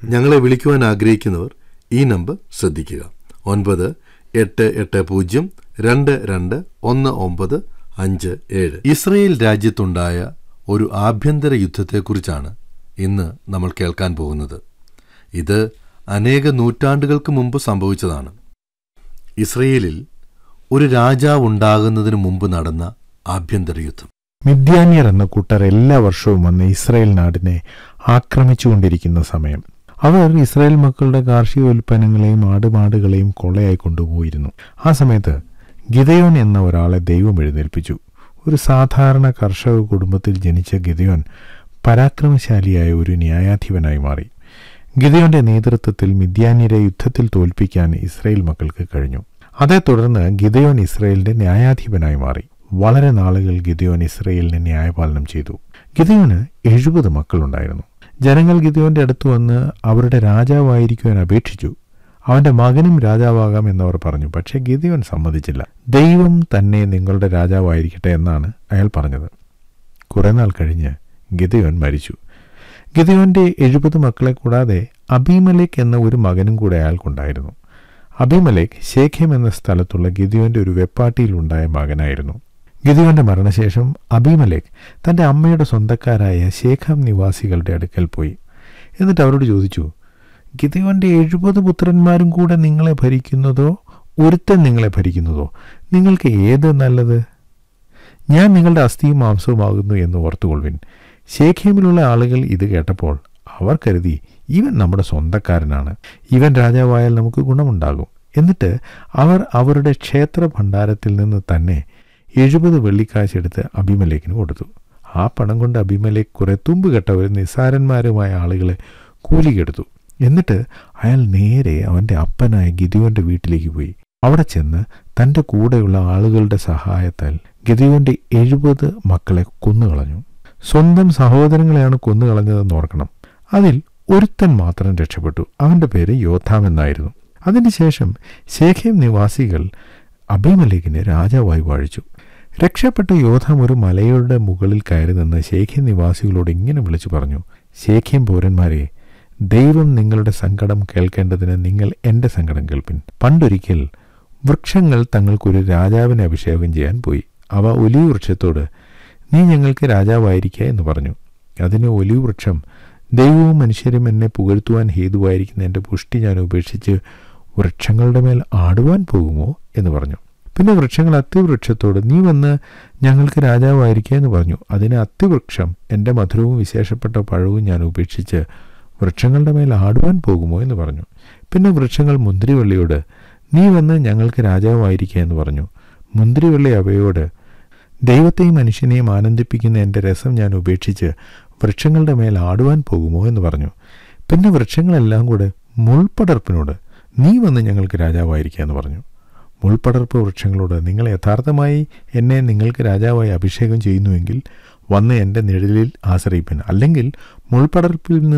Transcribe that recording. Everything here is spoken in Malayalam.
ഞങ്ങളെ വിളിക്കുവാൻ ആഗ്രഹിക്കുന്നവർ ഈ നമ്പർ ശ്രദ്ധിക്കുക ഒൻപത് എട്ട് എട്ട് പൂജ്യം രണ്ട് രണ്ട് ഒന്ന് ഒമ്പത് അഞ്ച് ഏഴ് ഇസ്രയേൽ രാജ്യത്തുണ്ടായ ഒരു ആഭ്യന്തര യുദ്ധത്തെക്കുറിച്ചാണ് ഇന്ന് നമ്മൾ കേൾക്കാൻ പോകുന്നത് ഇത് അനേക നൂറ്റാണ്ടുകൾക്ക് മുമ്പ് സംഭവിച്ചതാണ് ഇസ്രയേലിൽ ഒരു രാജാവ് ഉണ്ടാകുന്നതിന് മുമ്പ് നടന്ന ആഭ്യന്തര യുദ്ധം മിദ്യാന്യർ എന്ന കൂട്ടർ എല്ലാ വർഷവും വന്ന് ഇസ്രായേൽ നാടിനെ ആക്രമിച്ചുകൊണ്ടിരിക്കുന്ന സമയം അവർ ഇസ്രായേൽ മക്കളുടെ കാർഷിക ഉൽപ്പന്നങ്ങളെയും ആടുമാടുകളെയും കൊള്ളയായി കൊണ്ടുപോയിരുന്നു ആ സമയത്ത് ഗിതയോൻ എന്ന ഒരാളെ ദൈവം എഴുന്നേൽപ്പിച്ചു ഒരു സാധാരണ കർഷക കുടുംബത്തിൽ ജനിച്ച ഗിതയോൻ പരാക്രമശാലിയായ ഒരു ന്യായാധിപനായി മാറി ഗിതയോന്റെ നേതൃത്വത്തിൽ മിദ്യാന്യരെ യുദ്ധത്തിൽ തോൽപ്പിക്കാൻ ഇസ്രായേൽ മക്കൾക്ക് കഴിഞ്ഞു അതേ തുടർന്ന് ഗിതയോൻ ഇസ്രായേലിന്റെ ന്യായാധിപനായി മാറി വളരെ നാളുകൾ ഗിതയോൻ ഇസ്രയേലിനെ ന്യായപാലനം ചെയ്തു ഗിതയോന് എഴുപത് മക്കളുണ്ടായിരുന്നു ജനങ്ങൾ ഗിതയോന്റെ അടുത്ത് വന്ന് അവരുടെ രാജാവായിരിക്കുവാൻ അപേക്ഷിച്ചു അവന്റെ മകനും രാജാവാകാം എന്നവർ പറഞ്ഞു പക്ഷേ ഗിതയോൻ സമ്മതിച്ചില്ല ദൈവം തന്നെ നിങ്ങളുടെ രാജാവായിരിക്കട്ടെ എന്നാണ് അയാൾ പറഞ്ഞത് കുറെ നാൾ കഴിഞ്ഞ് ഗിതയോൻ മരിച്ചു ഗിതയോന്റെ എഴുപത് മക്കളെ കൂടാതെ അബീമലേക്ക് എന്ന ഒരു മകനും കൂടെ അയാൾക്കുണ്ടായിരുന്നു അബിമലേക്ക് ശേഖ്യം എന്ന സ്ഥലത്തുള്ള ഗിദിയോന്റെ ഒരു വെപ്പാട്ടിയിലുണ്ടായ മകനായിരുന്നു ഗിദിയോന്റെ മരണശേഷം അബിമലേക്ക് തന്റെ അമ്മയുടെ സ്വന്തക്കാരായ ശേഖം നിവാസികളുടെ അടുക്കൽ പോയി എന്നിട്ട് അവരോട് ചോദിച്ചു ഗിദിയോന്റെ എഴുപത് പുത്രന്മാരും കൂടെ നിങ്ങളെ ഭരിക്കുന്നതോ ഒരുത്തൻ നിങ്ങളെ ഭരിക്കുന്നതോ നിങ്ങൾക്ക് ഏത് നല്ലത് ഞാൻ നിങ്ങളുടെ അസ്ഥിയും മാംസവുമാകുന്നു എന്ന് ഓർത്തുകൊള്ളുവിൻ ശേഖ്യമിലുള്ള ആളുകൾ ഇത് കേട്ടപ്പോൾ അവർ കരുതി ഇവൻ നമ്മുടെ സ്വന്തക്കാരനാണ് ഇവൻ രാജാവായാൽ നമുക്ക് ഗുണമുണ്ടാകും എന്നിട്ട് അവർ അവരുടെ ക്ഷേത്ര ഭണ്ഡാരത്തിൽ നിന്ന് തന്നെ എഴുപത് വെള്ളിക്കാശെടുത്ത് അഭിമലേക്കിന് കൊടുത്തു ആ പണം കൊണ്ട് അഭിമലേക്ക് കുറെ തുമ്പ് കെട്ടവരും നിസ്സാരന്മാരുമായ ആളുകളെ കൂലിക്കെടുത്തു എന്നിട്ട് അയാൾ നേരെ അവൻ്റെ അപ്പനായ ഗിദിയോന്റെ വീട്ടിലേക്ക് പോയി അവിടെ ചെന്ന് തൻ്റെ കൂടെയുള്ള ആളുകളുടെ സഹായത്താൽ ഗിദിയോന്റെ എഴുപത് മക്കളെ കൊന്നുകളഞ്ഞു സ്വന്തം സഹോദരങ്ങളെയാണ് കൊന്നുകളഞ്ഞതെന്ന് ഓർക്കണം അതിൽ ഒരുത്തൻ മാത്രം രക്ഷപ്പെട്ടു അവന്റെ പേര് യോധാം എന്നായിരുന്നു അതിനുശേഷം ശേഖേം നിവാസികൾ അഭിമലേഖിനെ രാജാവായി വാഴിച്ചു രക്ഷപ്പെട്ട യോധാം ഒരു മലയുടെ മുകളിൽ കയറി നിന്ന് ശേഖ്യം നിവാസികളോട് ഇങ്ങനെ വിളിച്ചു പറഞ്ഞു ശേഖ്യം പൗരന്മാരെ ദൈവം നിങ്ങളുടെ സങ്കടം കേൾക്കേണ്ടതിന് നിങ്ങൾ എൻ്റെ സങ്കടം കേൾപ്പിൻ പണ്ടൊരിക്കൽ വൃക്ഷങ്ങൾ തങ്ങൾക്കൊരു രാജാവിനെ അഭിഷേകം ചെയ്യാൻ പോയി അവ ഒലിവ് വൃക്ഷത്തോട് നീ ഞങ്ങൾക്ക് രാജാവായിരിക്കുക എന്ന് പറഞ്ഞു അതിന് ഒലിവ് വൃക്ഷം ദൈവവും മനുഷ്യരും എന്നെ പുകഴ്ത്തുവാൻ ഹേതുവായിരിക്കുന്ന എൻ്റെ പുഷ്ടി ഞാൻ ഉപേക്ഷിച്ച് വൃക്ഷങ്ങളുടെ മേൽ ആടുവാൻ പോകുമോ എന്ന് പറഞ്ഞു പിന്നെ വൃക്ഷങ്ങൾ അത്തിവൃക്ഷത്തോട് നീ വന്ന് ഞങ്ങൾക്ക് രാജാവായിരിക്കുക എന്ന് പറഞ്ഞു അതിന് അത്തിവൃക്ഷം എൻ്റെ മധുരവും വിശേഷപ്പെട്ട പഴവും ഞാൻ ഉപേക്ഷിച്ച് വൃക്ഷങ്ങളുടെ മേൽ ആടുവാൻ പോകുമോ എന്ന് പറഞ്ഞു പിന്നെ വൃക്ഷങ്ങൾ മുന്തിരിവള്ളിയോട് നീ വന്ന് ഞങ്ങൾക്ക് രാജാവായിരിക്കുക എന്ന് പറഞ്ഞു മുന്തിരിവള്ളി അവയോട് ദൈവത്തെയും മനുഷ്യനെയും ആനന്ദിപ്പിക്കുന്ന എൻ്റെ രസം ഞാൻ ഉപേക്ഷിച്ച് വൃക്ഷങ്ങളുടെ മേൽ ആടുവാൻ പോകുമോ എന്ന് പറഞ്ഞു പിന്നെ വൃക്ഷങ്ങളെല്ലാം കൂടെ മുൾപടർപ്പിനോട് നീ വന്ന് ഞങ്ങൾക്ക് രാജാവായിരിക്കുക എന്ന് പറഞ്ഞു മുൾപടർപ്പ് വൃക്ഷങ്ങളോട് നിങ്ങൾ യഥാർത്ഥമായി എന്നെ നിങ്ങൾക്ക് രാജാവായി അഭിഷേകം ചെയ്യുന്നുവെങ്കിൽ വന്ന് എൻ്റെ നിഴലിൽ ആശ്രയിപ്പൻ അല്ലെങ്കിൽ മുൾപടർപ്പിൽ നിന്ന്